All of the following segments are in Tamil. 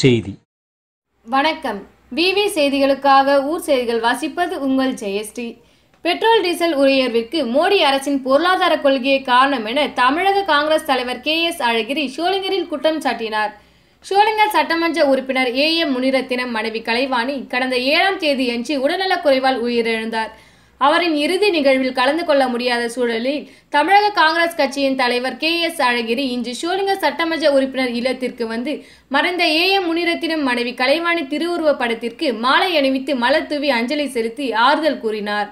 செய்தி வணக்கம் விவி செய்திகளுக்காக ஊர் செய்திகள் வாசிப்பது உங்கள் ஜெயஸ்ரீ பெட்ரோல் டீசல் உயர்விற்கு மோடி அரசின் பொருளாதார கொள்கையே காரணம் என தமிழக காங்கிரஸ் தலைவர் கே எஸ் அழகிரி ஷோலிங்கரில் குற்றம் சாட்டினார் ஷோலிங்கர் சட்டமன்ற உறுப்பினர் ஏ எம் முனிரத்தினம் மனைவி கலைவாணி கடந்த ஏழாம் தேதியன்று உடல்நலக் குறைவால் உயிரிழந்தார் அவரின் இறுதி நிகழ்வில் கலந்து கொள்ள முடியாத சூழலில் தமிழக காங்கிரஸ் கட்சியின் தலைவர் கே எஸ் அழகிரி இன்று ஷோலிங்கர் சட்டமன்ற உறுப்பினர் இல்லத்திற்கு வந்து மறைந்த ஏ எம் முனிரத்தினம் மனைவி கலைவாணி திருவுருவப் படத்திற்கு மாலை அணிவித்து மலர் தூவி அஞ்சலி செலுத்தி ஆறுதல் கூறினார்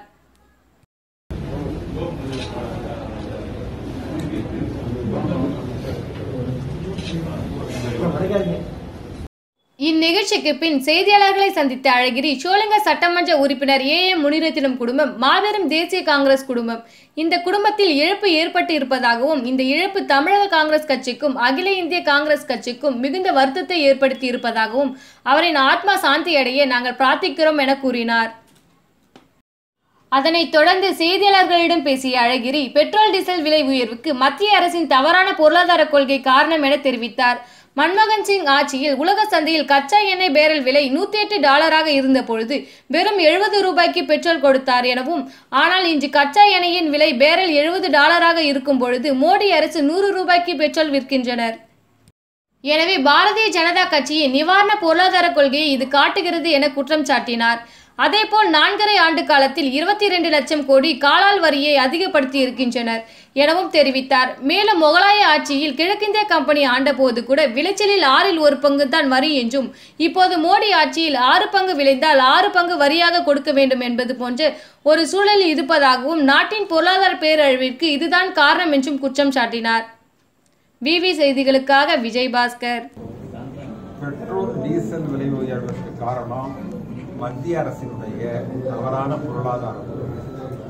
இந்நிகழ்ச்சிக்கு பின் செய்தியாளர்களை சந்தித்த அழகிரி சோழங்க சட்டமன்ற உறுப்பினர் ஏ எம் முனிரத்தினம் குடும்பம் மாபெரும் தேசிய காங்கிரஸ் குடும்பம் இந்த குடும்பத்தில் இழப்பு ஏற்பட்டு இருப்பதாகவும் இந்த இழப்பு தமிழக காங்கிரஸ் கட்சிக்கும் அகில இந்திய காங்கிரஸ் கட்சிக்கும் மிகுந்த வருத்தத்தை ஏற்படுத்தி இருப்பதாகவும் அவரின் ஆத்மா சாந்தி அடைய நாங்கள் பிரார்த்திக்கிறோம் என கூறினார் அதனைத் தொடர்ந்து செய்தியாளர்களிடம் பேசிய அழகிரி பெட்ரோல் டீசல் விலை உயர்வுக்கு மத்திய அரசின் தவறான பொருளாதார கொள்கை காரணம் என தெரிவித்தார் மன்மோகன் சிங் ஆட்சியில் உலக சந்தையில் கச்சா எண்ணெய் பேரல் விலை நூத்தி எட்டு டாலராக இருந்த பொழுது வெறும் எழுபது ரூபாய்க்கு பெட்ரோல் கொடுத்தார் எனவும் ஆனால் இன்று கச்சா எண்ணெயின் விலை பேரல் எழுபது டாலராக இருக்கும் பொழுது மோடி அரசு நூறு ரூபாய்க்கு பெட்ரோல் விற்கின்றனர் எனவே பாரதிய ஜனதா கட்சியின் நிவாரண பொருளாதார கொள்கையை இது காட்டுகிறது என குற்றம் சாட்டினார் அதேபோல் நான்கரை ஆண்டு காலத்தில் இருபத்தி இரண்டு லட்சம் கோடி காலால் வரியை அதிகப்படுத்தி இருக்கின்றனர் எனவும் தெரிவித்தார் மேலும் முகலாய ஆட்சியில் கிழக்கிந்திய கம்பெனி ஆண்டபோது கூட விளைச்சலில் ஆறில் ஒரு பங்கு தான் வரி என்றும் இப்போது மோடி ஆட்சியில் ஆறு பங்கு விளைந்தால் ஆறு பங்கு வரியாக கொடுக்க வேண்டும் என்பது போன்ற ஒரு சூழலில் இருப்பதாகவும் நாட்டின் பொருளாதார பேரழிவிற்கு இதுதான் காரணம் என்றும் குற்றம் சாட்டினார் விவி செய்திகளுக்காக விஜய் பாஸ்கர் பெட்ரோல் டீசல் விலை உயர்வுக்கு காரணம் மத்திய அரசினுடைய தவறான பொருளாதார கொள்கை.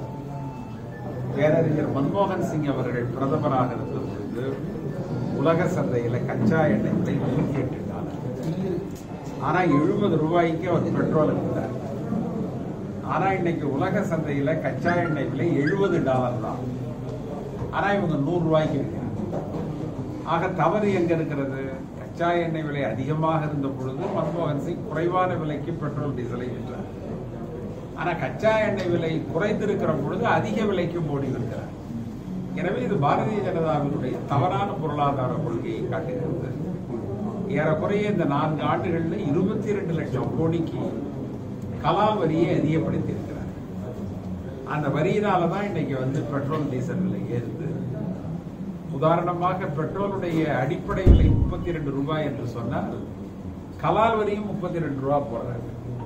பேரறிஞர் மன்மோகன் சிங் அவர்கள் பிரதமராக இருந்த பொழுது உலக சந்தையில கச்சா எண்ணெய் விலை நூற்றி எட்டு டாலர் ஆனா எழுபது ரூபாய்க்கு அவர் பெட்ரோல் வித்தார் ஆனா இன்னைக்கு உலக சந்தையில கச்சா எண்ணெய் விலை எழுபது டாலர் தான் ஆனா இவங்க நூறு ரூபாய்க்கு விற்கிறாங்க ஆக தவறு எங்க இருக்கிறது கச்சா எண்ணெய் விலை அதிகமாக இருந்த பொழுது மன்மோகன் சிங் குறைவான விலைக்கு பெட்ரோல் டீசலை விற்றார் ஆனா கச்சா எண்ணெய் விலை குறைந்திருக்கிற பொழுது அதிக விலைக்கு மோடி விற்கிறார் எனவே இது பாரதிய ஜனதாவினுடைய தவறான பொருளாதார கொள்கையை காட்டுகிறது ஏறக்குறைய இந்த நான்கு ஆண்டுகள்ல இருபத்தி இரண்டு லட்சம் கோடிக்கு கலால் வரியை அதிகப்படுத்தி இருக்கிறார் அந்த வரியினால தான் இன்னைக்கு வந்து பெட்ரோல் டீசல் விலை ஏறுது உதாரணமாக பெட்ரோலுடைய அடிப்படை விலை முப்பத்தி ரெண்டு ரூபாய் என்று சொன்னால் கலால் வரியும் முப்பத்தி ரெண்டு ரூபாய் போடுறாங்க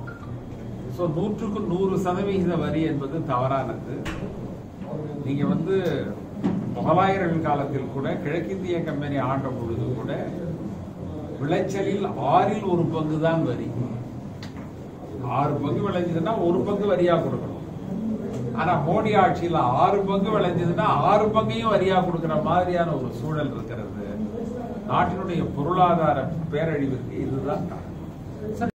ஸோ நூற்றுக்கு நூறு சதவிகித வரி என்பது தவறானது நீங்க வந்து முகலாயர்கள் காலத்தில் கூட கிழக்கிந்திய கம்பெனி ஆண்ட பொழுது கூட விளைச்சலில் ஆறில் ஒரு பங்கு தான் வரி ஆறு பங்கு விளைஞ்சதுன்னா ஒரு பங்கு வரியா கொடுக்கணும் ஆனா மோடி ஆட்சியில ஆறு பங்கு விளைஞ்சதுன்னா ஆறு பங்கையும் வரியா கொடுக்கிற மாதிரியான ஒரு சூழல் இருக்கிறது நாட்டினுடைய பொருளாதார பேரழிவிற்கு இதுதான் காரணம்